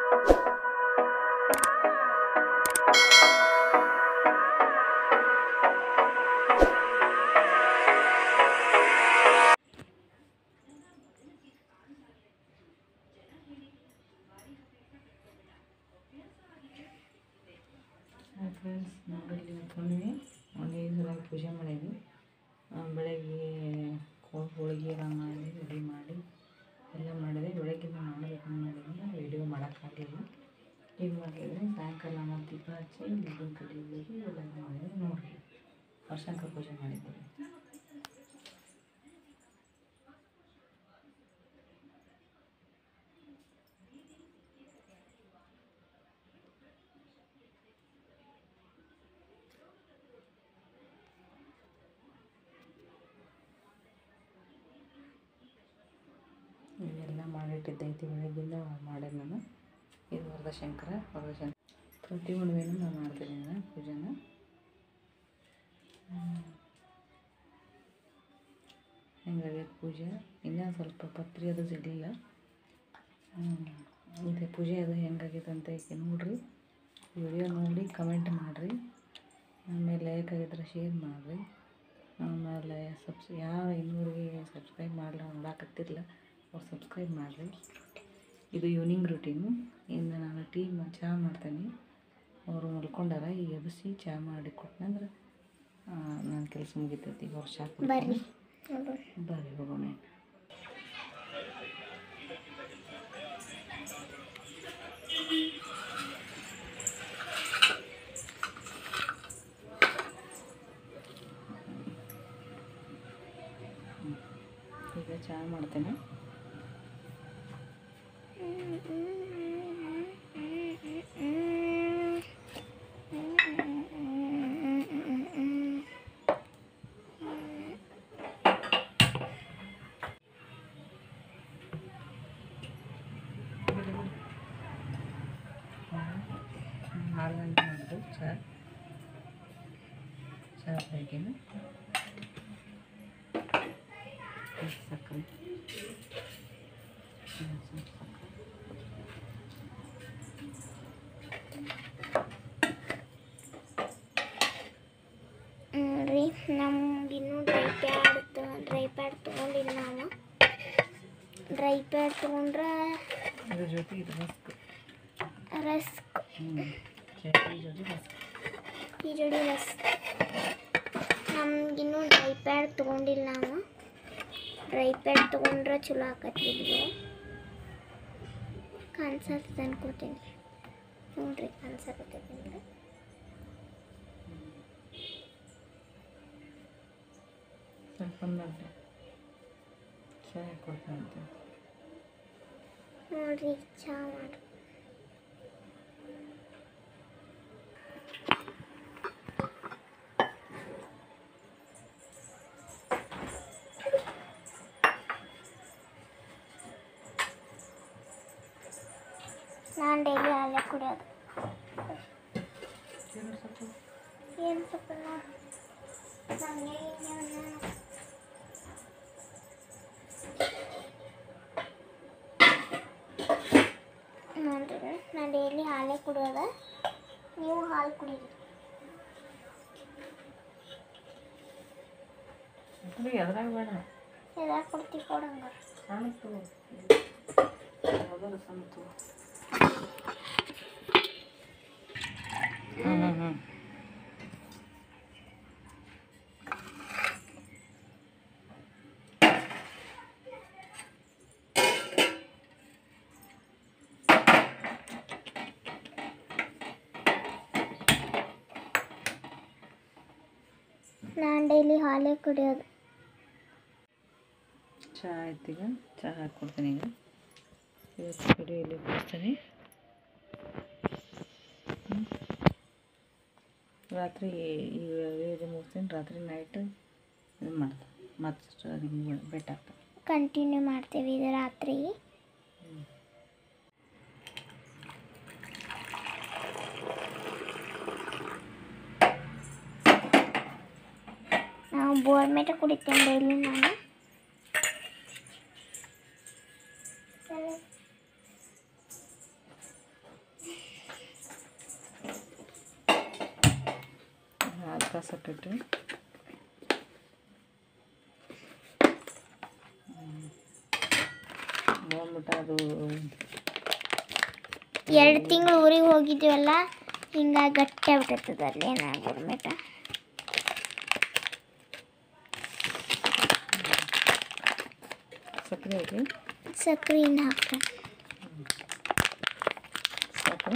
Hi friends ನೋಡಲ್ಲಿ ಅಂದ್ಕೊಂಡ್ವಿ ಒಂದು ಐದು ಸಲ ಪೂಜೆ ಮಾಡೀವಿ ಆ, ಬೆಳಗ್ಗೆ ಕೋ ಹೋಳಿಗೆ ಎಲ್ಲ ಮಾಡಿ ರೆಡಿ ಮಾಡಿ ಎಲ್ಲ ಮಾಡಿದೆ ಬೆಳಗ್ಗೆ ಮಾಡಬೇಕು ಮಾಡಿದ್ವಿ ವೀಡಿಯೋ ಮಾಡೋಕ್ಕಾಗಲಿಲ್ಲ ಈಗ ಮಾಡಿದರೆ ಸಾಯಂಕಾಲ ಮತ್ತು ದೀಪ ಹಚ್ಚಿ ದೀಪದ ಕಡೆ ಹೋಗಿ ಎಲ್ಲ ಮಾಡಿದ್ರೆ ನೋಡಿರಿ ವರ್ಷಾಂಕ ಪೂಜೆ ಮಾಡಿದ್ದೀವಿ ಇವೆಲ್ಲ ಮಾಡಿಟ್ಟಿದ್ದೈತಿ ಬೆಳಗ್ಗಿಂದ ಮಾಡ್ಯಾನ ನಾನು ಇದು ವರದಶಂಕರ ವರದಶಂಕರ ಪ್ರತಿ ಹುಣ್ಣಿಮೆನೂ ನಾನು ಮಾಡ್ತೀನಿ ನಾನು ಪೂಜೆನ ಹೆಂಗಾಗೈತೆ ಪೂಜೆ ಇನ್ನೂ ಸ್ವಲ್ಪ ಪತ್ರಿ ಅದು ಸಿಗಲಿಲ್ಲ ಇದೆ ಪೂಜೆ ಅದು ಹೆಂಗಾಗೈತೆ ಅಂತ ಈಗ ನೋಡಿರಿ ವಿಡಿಯೋ ನೋಡಿ ಕಮೆಂಟ್ ಮಾಡಿರಿ ಆಮೇಲೆ ಲೈಕ್ ಆಗಿದ್ರೆ ಶೇರ್ ಮಾಡಿರಿ ಆಮೇಲೆ ಸಬ್ಸ್ ಯಾವ ಇನ್ನೂರಿಗೆ ಸಬ್ಸ್ಕ್ರೈಬ್ ಮಾಡಲ್ಲ ನೋಡಾಕತ್ತಿರಲ್ಲ ಅವ್ರು ಸಬ್ಸ್ಕ್ರೈಬ್ ಮಾಡಿರಿ ಇದು ಈವ್ನಿಂಗ್ ರೂಟೀನು ಇನ್ನು ನಾನು ಟೀ ಮ ಚಹಾ ಮಾಡ್ತೇನೆ ಅವರು ಮಲ್ಕೊಂಡಾರ ಈಗ ಎಬ್ಬಿಸಿ ಚಹಾ ಮಾಡಿ ಕೊಟ್ಟನಂದ್ರೆ ನನ್ನ ಕೆಲಸ ಮುಗಿತೈತಿ ಈಗ ಅವ್ರು ಚಹಾ ಬರ್ರಿ ಕುಡ್ತಾರೆ. ನೋಡು ಬರ್ರಿ ಹೋಗೋಣ ಈಗ ಚಹಾ ಮಾಡ್ತೇನೆ ಆರು ಗಂಟೆ ಮಾಡಿದ್ರು ಚಹಾ ಚಹಾ ಬೆಳಗ್ಗೆನ ಸಕ್ಕರೆ ಹ್ಮ್, ಸ್ವಲ್ಪ ಸಕ್ಕರೆ ನೋಡ್ರಿ ನಮ್ಗಿನ್ನೂ ಡ್ರೈ ಪ್ಯಾಡ್ ಡ್ರೈ ಪ್ಯಾಡ್ ತೊಗೊಂಡಿಲ್ಲ ನಾವು ಡ್ರೈ ಪ್ಯಾಡ್ ತೊಗೊಂಡ್ರೆ ಅದ್ರ ಜೊತೆ ಇದು ರಸ್ಕ್ ರಸ್ಕ್ ಹ್ಞೂ ಚಟ್ನಿ ಜೊತೆ ರಸ್ಕ್ ಈ ಜೋಡಿ ರಸ್ಕ್ ನಮ್ಗಿನ್ನೂ ಡ್ರೈ ಪ್ಯಾಡ್ ತೊಗೊಂಡಿಲ್ಲ ನಾವು ಡ್ರೈ ಪ್ಯಾಡ್ ತೊಗೊಂಡ್ರೆ ಚಲೋ ಆಕತ್ತಿದ್ವಿ ಕಾಣಿಸತ್ತೆ ಅನ್ಕೋತೀನಿ ನೋಡ್ರಿ ಕಾಣಿಸಕತ್ತೈತಿ ಅಂದ್ರೆ ಸ್ವಲ್ಪ ಮಾಡಿ ಚಹಾ ಕೊಡ್ತಂತೆ ನೋಡ್ರಿ ಚಹಾ ಮಾಡಿ ನಾನು ಡೈಲಿ ಹಾಲೇ ಕುಡಿಯೋದು ಏನು ಸ್ವಲ್ಪ ನನಗೆ ನೋಡ್ರಿ ನಾನು ಡೈಲಿ ಹಾಲೇ ಕುಡಿಯೋದ ನೀವು ಹಾಲು ಕುಡೀರಿ ಕುಡಿ ಅದ್ರಾಗ ಬೇಡ ಎದಾಗ ಕೊಡ್ತೀವಿ ಕೊಡಂಗಾರ ಸಣ್ಣ ತಗೋ ಯಾವ್ದಾರು ಸಣ್ಣ ತಗೋ ಹ್ಞೂ ಹ್ಞೂ ಹ್ಞೂ ನಾನು ಡೈಲಿ ಹಾಲೇ ಕುಡಿಯೋದು ಚಹಾ ಆಯ್ತು ಈಗ ಚಹಾ ಹಾಕ್ಕೊಡ್ತೀನಿ ಈಗ ಇವತ್ತು ವಿಡಿಯೋ ಇಲ್ಲಿ ಬಿಡಿಸ್ತೀನಿ ಹ್ಮ್. ರಾತ್ರಿ ಈ ಇದು ಮುಗಿಸ್ತೀನಿ ರಾತ್ರಿ ನೈಟ್ ಇದು ಮಾಡ್ತೀನಿ ಮತ್ತೆ ನಿಮ್ಗೆ ಬೆಟ್ ಆಗ್ತದೆ ಕಂಟಿನ್ಯೂ ಮಾಡ್ತೀವಿ ಇದು ರಾತ್ರಿ ನಾವು ಬೋರ್ಮೇಟ ಕುಡಿತೇನೆ ಡೈಲಿ ನಾನು ಕಸಕ್ಕಿಟ್ಟು ಬಂದ್ಬಿಟ್ಟು ಅದು ಎರಡು ತಿಂಗಳು ಊರಿಗೆ ಹೋಗಿದ್ವಲ್ಲ ಹಿಂಗಾಗಿ ಗಟ್ಟಿ ಆಗ್ಬಿಟ್ಟಿರ್ತದೆ ಅಲ್ಲಿ ನಾ ಗುರ್ಮೆಟ ಸಕ್ಕರೆ ಹಾಕಿ ಸಕ್ರೆನ ಹಾಕ ಸಾಕು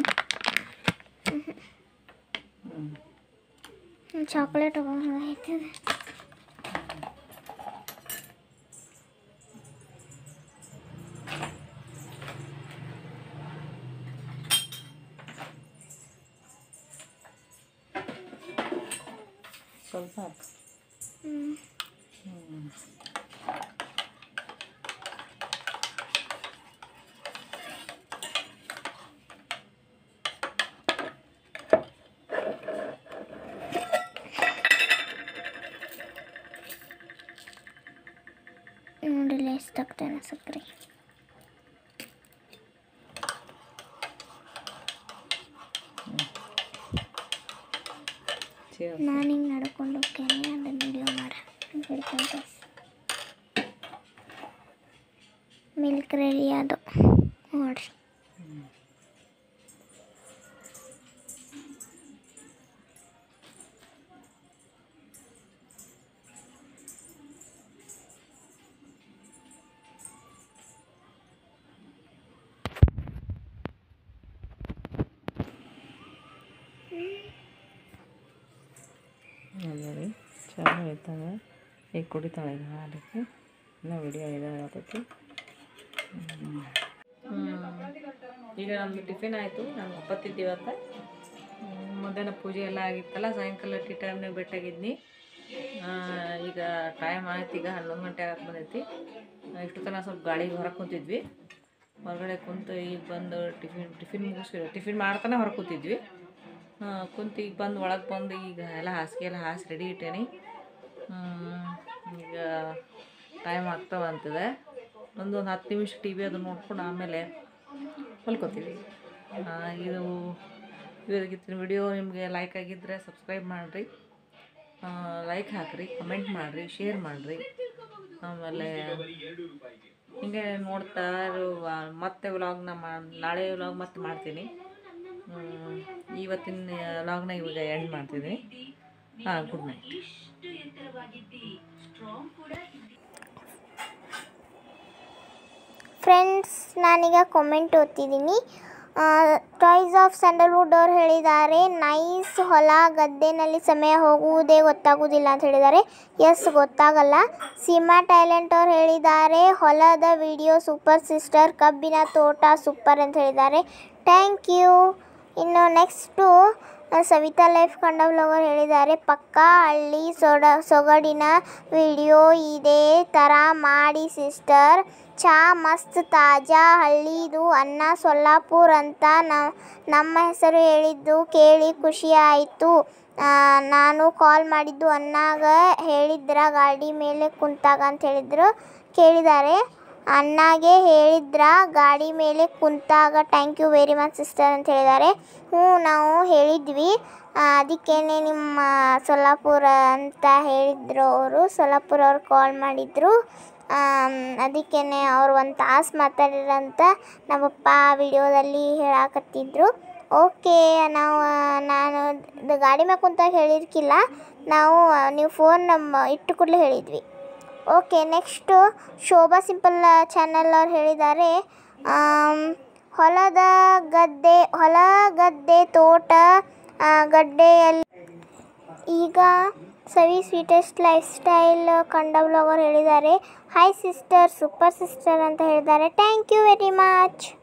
ಹ್ಞೂ ಚಾಕ್ಲೇಟ್ ಆಯ್ತದೆ ಸ್ವಲ್ಪ ಹಾಕು ಹ್ಞೂ ಹ್ಞೂ ನೋಡಿಲ್ಲ ಎಷ್ಟು ಹಾಕ್ತೇನೆ ಸಕ್ಕರೆ ಚೇರ್ ನಾನು ಹಿಂಗೆ ನಡ್ಕೊಂಡು ಹೋಗ್ತೇನೆ ಅದನ್ನು ವಿಡಿಯೋ ಮಾಡ ಹಿಡ್ಕೊಂಡು ಮಿಲ್ಕ್ ರೆಡಿ ಅದು ನೋಡ್ರಿ ನೋಡಿ ಚೆನ್ನಾಗಿ ಇರ್ತಾವೆ ಈಗ ಕುಡಿತಾಳೆ ಈಗ ಹಾಲಿಗೆ ಇನ್ನೂ ವಿಡಿಯೋ ಇದಾಗತ್ತೈತಿ ಈಗ ನಮ್ಮದು ಟಿಫಿನ್ ಆಯಿತು ನಾನು ಒಪ್ಪತ್ತಿದ್ದೆ ಇವತ್ತು ಹ್ಮ್, ಮಧ್ಯಾಹ್ನ ಪೂಜೆ ಎಲ್ಲ ಆಗಿತ್ತಲ್ಲ ಸಾಯಂಕಾಲ ಟೀ ಟೈಮ್ನಾಗ ಭೇಟಿಯಾಗಿದ್ನಿ ಆ, ಈಗ ಟೈಮ್ ಆಯ್ತು ಈಗ ಹನ್ನೊಂದು ಗಂಟೆ ಆಗಕ್ಕೆ ಬಂದೈತಿ ಇಷ್ಟು ತನಕ ಸ್ವಲ್ಪ ಗಾಳಿಗೆ ಹೊರಗೆ ಕುಂತಿದ್ವಿ ಹೊರಗಡೆ ಕುಂತು ಈಗ ಬಂದು ಟಿಫಿನ್ ಟಿಫಿನ್ ಮುಗಿಸಿ ಟಿಫಿನ್ ಮಾಡ್ತಾನೆ ಹೊರಗೆ ಕೂತಿದ್ವಿ ಆ, ಕುಂತು ಈಗ ಬಂದು ಒಳಗೆ ಬಂದು ಈಗ ಎಲ್ಲ ಹಾಸಿಗೆ ಎಲ್ಲ ಹಾಸಿ ರೆಡಿ ಇಟ್ಟೇನಿ ಹ್ಮ್, ಈಗ ಟೈಮ್ ಆಗ್ತಾವ ಅಂತದೆ ಒಂದು ಒಂದು ಹತ್ತು ನಿಮಿಷ ಟಿ ವಿ ಅದು ನೋಡ್ಕೊಂಡು ಆಮೇಲೆ ಮಲ್ಕೋತೀವಿ ಆ, ಇದು ಇವತ್ತಿನ ವಿಡಿಯೋ ನಿಮಗೆ ಲೈಕ್ ಆಗಿದ್ದರೆ ಸಬ್ಸ್ಕ್ರೈಬ್ ಮಾಡಿರಿ ಲೈಕ್ ಹಾಕಿರಿ ಕಮೆಂಟ್ ಮಾಡಿರಿ ಶೇರ್ ಮಾಡಿರಿ ಆಮೇಲೆ ಹಿಂಗೆ ನೋಡ್ತಾ ಇರು ಆ, ಮತ್ತೆ ವ್ಲಾಗ್ನ ಮಾ ನಾಳೆ ವ್ಲಾಗ್ ಮತ್ತೆ ಮಾಡ್ತೀನಿ ಹ್ಮ್, ಇವತ್ತಿನ ವ್ಲಾಗ್ನ ಇವಾಗ ಎಂಡ್ ಮಾಡ್ತಿದ್ದೀನಿ ಹಾಂ ಗುಡ್ ನೈಟ್ ಫ್ರೆಂಡ್ಸ್ ನಾನೀಗ ಕಾಮೆಂಟ್ ಓದ್ತಿದ್ದೀನಿ ಟಾಯ್ಸ್ ಆಫ್ ಸ್ಯಾಂಡಲ್ವುಡ್ ಅವ್ರು ಹೇಳಿದ್ದಾರೆ ನೈಸ್ ಹೊಲ ಗದ್ದೆನಲ್ಲಿ ಸಮಯ ಹೋಗುವುದೇ ಗೊತ್ತಾಗುವುದಿಲ್ಲ ಅಂತ ಹೇಳಿದ್ದಾರೆ ಎಸ್ ಗೊತ್ತಾಗಲ್ಲ ಸೀಮಾ ಟ್ಯಾಲೆಂಟ್ ಅವ್ರು ಹೇಳಿದ್ದಾರೆ ಹೊಲದ ವಿಡಿಯೋ ಸೂಪರ್ ಸಿಸ್ಟರ್ ಕಬ್ಬಿನ ತೋಟ ಸೂಪರ್ ಅಂತ ಹೇಳಿದ್ದಾರೆ ಥ್ಯಾಂಕ್ ಯು ಇನ್ನು ನೆಕ್ಸ್ಟು ಸವಿತಾ ಲೈಫ್ ಕಂಡವ್ಲವರು ಹೇಳಿದ್ದಾರೆ ಪಕ್ಕಾ ಹಳ್ಳಿ ಸೊಡ ಸೊಗಡಿನ ವಿಡಿಯೋ ಇದೇ ಥರ ಮಾಡಿ ಸಿಸ್ಟರ್ ಚಾ ಮಸ್ತ್ ತಾಜಾ ಹಳ್ಳಿದು ಅನ್ನ ಸೊಲ್ಲಾಪುರ್ ಅಂತ ನ- ನಮ್ಮ ಹೆಸರು ಹೇಳಿದ್ದು ಕೇಳಿ ಖುಷಿ ಆಯಿತು ನಾನು ಕಾಲ್ ಮಾಡಿದ್ದು ಅನ್ನಾಗ ಹೇಳಿದ್ರ ಗಾಡಿ ಮೇಲೆ ಕುಂತಾಗ ಅಂತ ಹೇಳಿದ್ರು ಕೇಳಿದ್ದಾರೆ ಅಣ್ಣಾಗೆ ಹೇಳಿದ್ರ ಗಾಡಿ ಮೇಲೆ ಕುಂತಾಗ thank you very much sister ಅಂತ ಹೇಳಿದ್ದಾರೆ ಹ್ಞೂ ನಾವು ಹೇಳಿದ್ವಿ ಅದಕ್ಕೇನೆ ನಿಮ್ಮ ಸೊಲ್ಲಾಪುರ ಅಂತ ಹೇಳಿದ್ರು ಅವರು ಸೊಲ್ಲಾಪುರ ಅವ್ರು ಕಾಲ್ ಮಾಡಿದ್ರು ಅದಕ್ಕೇನೆ ಅವ್ರು ಒಂದು ತಾಸು ಮಾತಾಡಿರಂತ ನಮ್ಮಪ್ಪ ವಿಡಿಯೋದಲ್ಲಿ ಹೇಳಾಕತ್ತಿದ್ರು ಓಕೆ ನಾವು ನಾನು ಇದು ಗಾಡಿ ಮ್ಯಾಗ ಕುಂತಾಗ ಹೇಳಿರ್ಕಿಲ್ಲ ನಾವು ನೀವು ಫೋನ್ ನಮ್ಮ ಇಟ್ಟು ಕೂಡಲೇ ಹೇಳಿದ್ವಿ okay next Shobha simple channel ಅವ್ರು ಹೇಳಿದ್ದಾರೆ ಆಮ್, ಹೊಲದ ಗದ್ದೆ ಹೊಲ ಗದ್ದೆ ತೋಟ ಆ, ಗಡ್ಡೆಯಲ್ಲಿ ಈಗ ಸವಿ ಸ್ವೀಟೆಸ್ಟ್ ಲೈಫ್ ಸ್ಟೈಲ್ ಕಂಡ ಬ್ಲಾಗರ್ ಹೇಳಿದ್ದಾರೆ ಹಾಯ್ ಸಿಸ್ಟರ್ ಸೂಪರ್ ಸಿಸ್ಟರ್ ಅಂತ ಹೇಳಿದ್ದಾರೆ ಥ್ಯಾಂಕ್ ಯು ವೆರಿ ಮಚ್